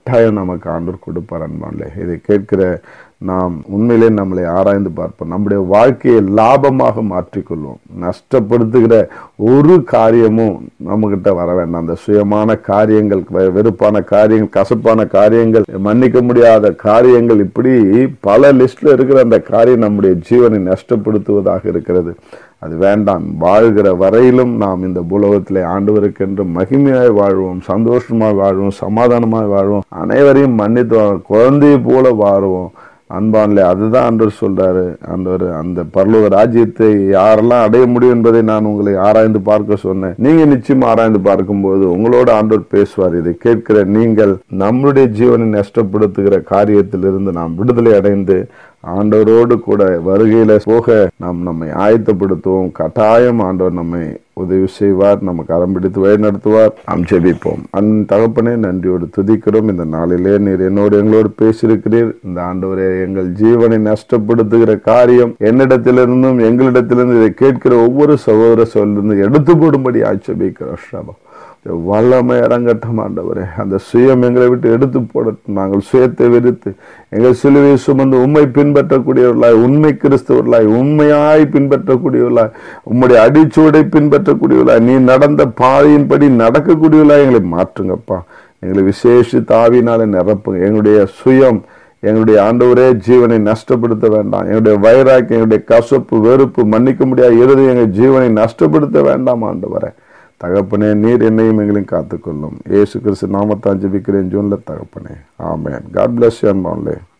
கட்டாயம் நமக்கு ஆண்டவர் கொடுப்பார் அன்பான்லே இதை கேட்கிற நாம் உண்மையிலே நம்மளை ஆராய்ந்து பார்ப்போம் நம்முடைய வாழ்க்கையை லாபமாக மாற்றிக்கொள்வோம் நஷ்டப்படுத்துகிற ஒரு காரியமும் நம்மகிட்ட வர வேண்டாம் அந்த சுயமான காரியங்கள் வெ- வெறுப்பான காரியங்கள் கசப்பான காரியங்கள் மன்னிக்க முடியாத காரியங்கள் இப்படி பல லிஸ்ட்ல இருக்கிற அந்த காரியம் நம்முடைய ஜீவனை நஷ்டப்படுத்துவதாக இருக்கிறது அது வேண்டாம் வாழ்கிற வரையிலும் நாம் இந்த பூலோகத்திலே ஆண்டவருக்கென்று மகிமையாய் வாழ்வோம் சந்தோஷமாய் வாழ்வோம் சமாதானமாய் வாழ்வோம் அனைவரையும் மன்னித்து வாழ்வோம். குழந்தையை போல வாழுவோம் அன்பான்லே அதுதான் ஆண்டவர் சொல்றாரு ஆண்டவர் அந்த பரலோக ராஜ்யத்தை யாரெல்லாம் அடைய முடியும் என்பதை நான் உங்களை ஆராய்ந்து பார்க்க சொன்னேன் நீங்க நிச்சயம் ஆராய்ந்து பார்க்கும்போது உங்களோட ஆண்டவர் பேசுவார் இதை கேட்கிற நீங்கள் நம்முடைய ஜீவனை நஷ்டப்படுத்துகிற காரியத்திலிருந்து நாம் விடுதலை அடைந்து ஆண்டவரோடு கூட வருகையில போக நாம் நம்மை ஆயத்தப்படுத்துவோம் கட்டாயம் ஆண்டவர் நம்மை உதவி செய்வார் நமக்கு கரம் பிடித்து வழி நடத்துவார் நாம் ஜெபிப்போம் அன் தகப்பனே நன்றியோடு துதிக்கிறோம் இந்த நாளிலே நீர் என்னோடு எங்களோடு பேசியிருக்கிறீர் இந்த ஆண்டவரே எங்கள் ஜீவனை நஷ்டப்படுத்துகிற காரியம் என்னிடத்திலிருந்தும் எங்களிடத்திலிருந்து இதை கேட்கிற ஒவ்வொரு சகோதர சொல்லிருந்து எடுத்து போடும்படி ஆட்சேபிக்கிறோம் ஸ்ரபம் வல்லமை இறங்கட்டும் ஆண்டவரே அந்த சுயம் எங்களை விட்டு எடுத்து போடட்டும் நாங்கள் சுயத்தை வெறுத்து எங்கள் சிலுவையை சுமந்து உண்மை பின்பற்றக்கூடியவர்களாய் உண்மை கிறிஸ்தவர்களாய் உண்மையாய் பின்பற்றக்கூடியவர்களாய் உம்முடைய அடிச்சுவடை பின்பற்றக்கூடியவர்களாய் நீ நடந்த பாதையின்படி நடக்கக்கூடியவர்களாய் எங்களை மாற்றுங்கப்பா எங்களை விசேஷ தாவினாலே நிரப்புங்க எங்களுடைய சுயம் எங்களுடைய ஆண்டவரே ஜீவனை நஷ்டப்படுத்த வேண்டாம் எங்களுடைய வைராக்கி எங்களுடைய கசப்பு வெறுப்பு மன்னிக்க முடியாத இறுதி எங்கள் ஜீவனை நஷ்டப்படுத்த வேண்டாம் ஆண்டவரே தகப்பனே நீர் என்னையும் எங்களையும் காத்துக்கொள்ளும் ஏசு கிறிஸ்து நாமத்தான் ஜெபிக்கிறேன் ஜூன்ல தகப்பனே ஆமேன் காட் பிளஸ் யூ அன்பான்லே